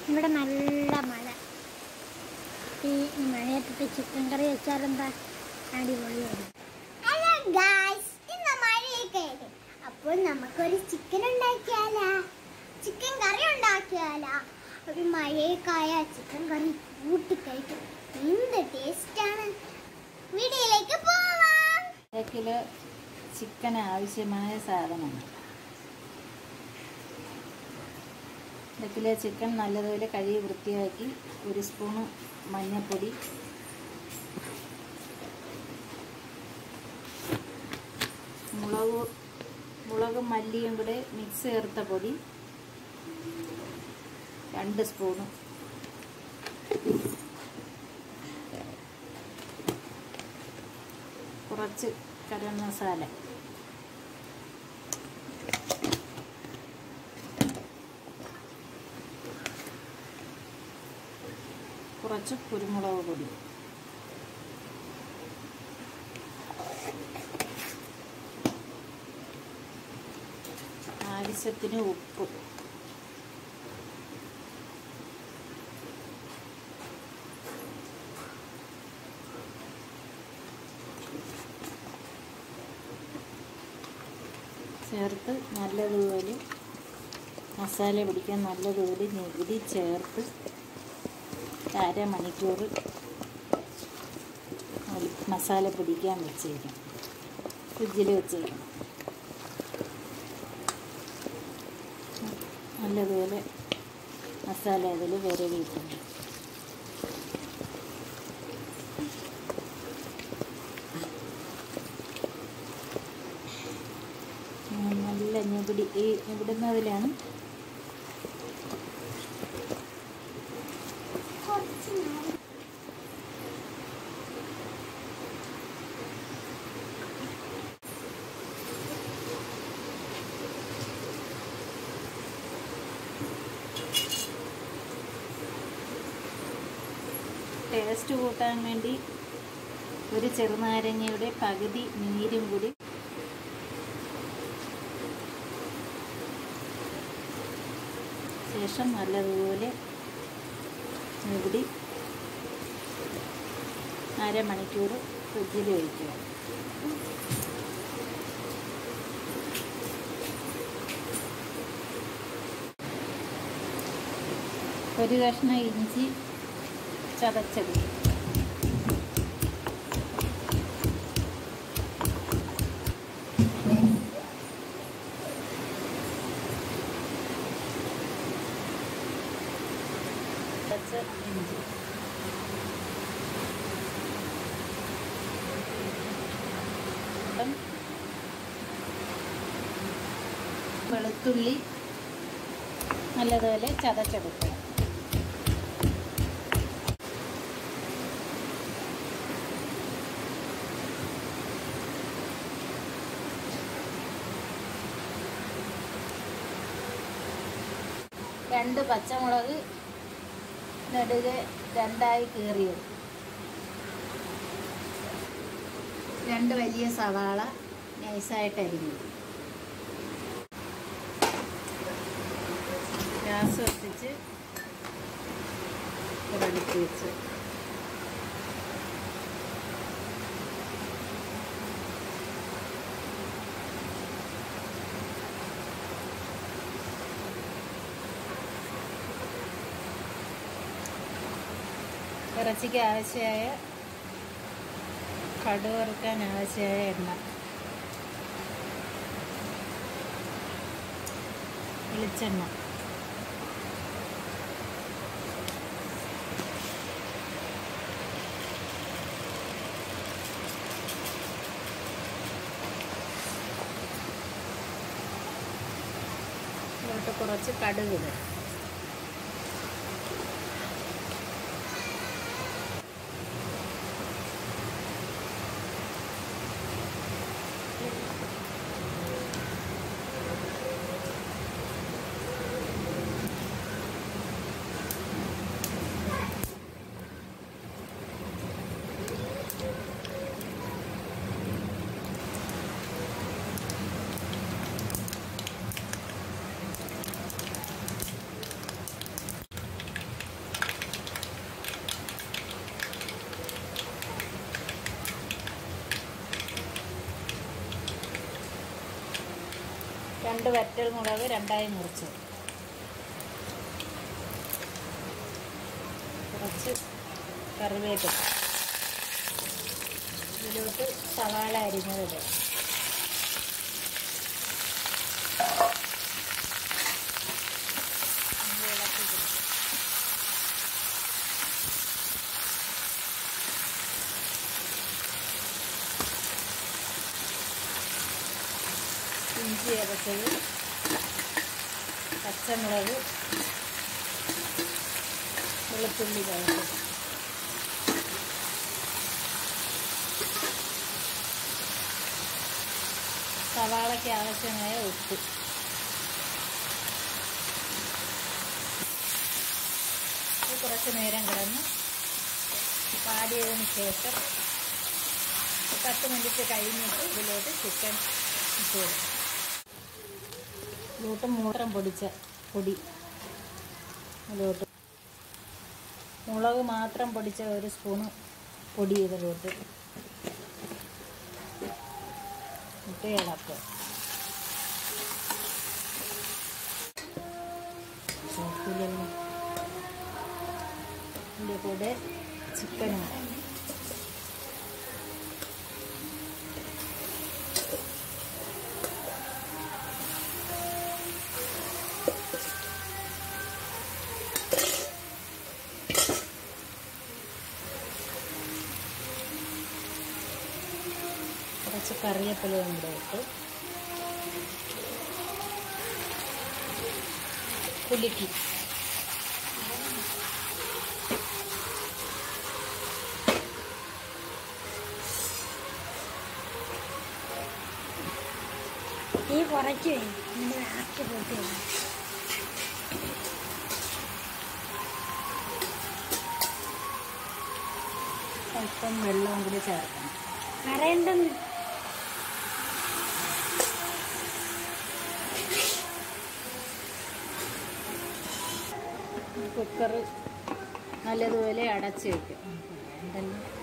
ഇവിടെ നല്ല മഴ ഈ ഈ മഴയത്തിട്ട് ചിക്കൻ കറി വെച്ചാലെന്താ അടിപൊളിയായിരുന്നു ഹലോ ഗായ്സ് ഇന്ന് മഴയൊക്കെ അല്ലേ അപ്പോൾ നമുക്കൊരു ചിക്കൻ ഉണ്ടാക്കിയാലാ ചിക്കൻ കറി ഉണ്ടാക്കിയാലാ ഒരു മഴയൊക്കെ ആയ ചിക്കൻ കറി കൂട്ടിക്കഴിക്കും എന്ത് ടേസ്റ്റാണ് വീഡിയോയിലേക്ക് പോവാം അര കിലോ ചിക്കൻ ആവശ്യമായ സാധനങ്ങൾ അര കിലോ ചിക്കൻ നല്ലതുപോലെ കഴുകി വൃത്തിയാക്കി ഒരു സ്പൂണ് മഞ്ഞൾപ്പൊടി മുളക് മുളകും മല്ലിയും കൂടെ മിക്സ് ചേർത്ത പൊടി രണ്ട് സ്പൂണ് കുറച്ച് ഗരം മസാല കുറച്ച് കുരുമുളക് പൊടി ആവശ്യത്തിന് ഉപ്പ് ചേർത്ത് നല്ലതുപോലെ മസാല പിടിക്കാൻ നല്ലതുപോലെ ഞെകുതി ചേർത്ത് അരമണിക്കൂർ അതിൽ മസാല പിടിക്കാൻ വെച്ചേക്കണം ഫ്രിഡ്ജിൽ വെച്ചേക്കണം നല്ലതുപോലെ മസാല അതിൽ വിരവിയിട്ടുണ്ട് നല്ല ഞെപിടി ഈ ഞെപിടുന്നതിലാണ് കുറച്ച് നേരം ടേസ്റ്റ് കൂട്ടാൻ വേണ്ടി ഒരു ചെറുനാരങ്ങയുടെ പകുതി നീരും കൂടി ശേഷം നല്ലതുപോലെ ഇവിടെ അരമണിക്കൂർ ഫ്രിഡ്ജിൽ വയ്ക്കുക ഒരു കഷ്ണം ഇഞ്ചി ചതച്ചത് ചതച്ച ഇഞ്ചി ഇപ്പം വെളുത്തുള്ളി നല്ലതുപോലെ ചതച്ചെടുക്കുക രണ്ട് പച്ചമുളക് നെടുകെ രണ്ടായി കീറിയത് രണ്ട് വലിയ സവാള നൈസായിട്ട് അരിഞ്ഞത് ഗ്യാസ് കത്തിച്ച് ഒരടുത്ത് വെച്ച് ഇറച്ചിക്ക് ആവശ്യമായ കടുക് വറുക്കാൻ ആവശ്യമായ എണ്ണ വെളിച്ചെണ്ണ ഇതിലോട്ട് കുറച്ച് കടുക് ഇടും രണ്ട് വറ്റൽ മുളക് രണ്ടായി മുറിച്ചു കുറച്ച് കറിവേപ്പില ഇതിലോട്ട് സവാള അരിഞ്ഞത് ഇടുക ഇത് ഇളക്കി കൊടുക്കുക. ഇഞ്ചി അരച്ചത് പച്ചമുളക് വെളുത്തുള്ളി കഴിച്ചത് സവാളയ്ക്ക് ആവശ്യമായ ഉപ്പ് ഇത് കുറച്ച് നേരം കിടന്ന് പാടിയതിന് ശേഷം പത്ത് മിനിറ്റ് കഴിഞ്ഞിട്ട് ഇതിലോട്ട് ചിക്കൻ ഇട്ട് കൊടുക്കും ഇതിലോട്ട് മൂത്രം പൊടിച്ച പൊടി ഇതിലോട്ട് മുളക് മാത്രം പൊടിച്ച ഒരു സ്പൂണ് പൊടി ഇതിലോട്ട് ഇട്ട് ഇളക്കുക ചേർക്കില്ലല്ലോ ഇതിൻ്റെ കൂടെ ചിക്കനും കുറച്ച് കറിവേപ്പിലയും കൂടെ ഇട്ട് കുലുക്കി ഈ കുറയ്ക്ക് എന്നിട്ട് ലാസ്റ്റ് പോയിട്ട് വരും. അല്പം വെള്ളവും കൂടി ചേർക്കണം കരയുണ്ടെന്ന് കുക്കർ നല്ലതുപോലെ അടച്ച് വയ്ക്കും എന്തെല്ലാം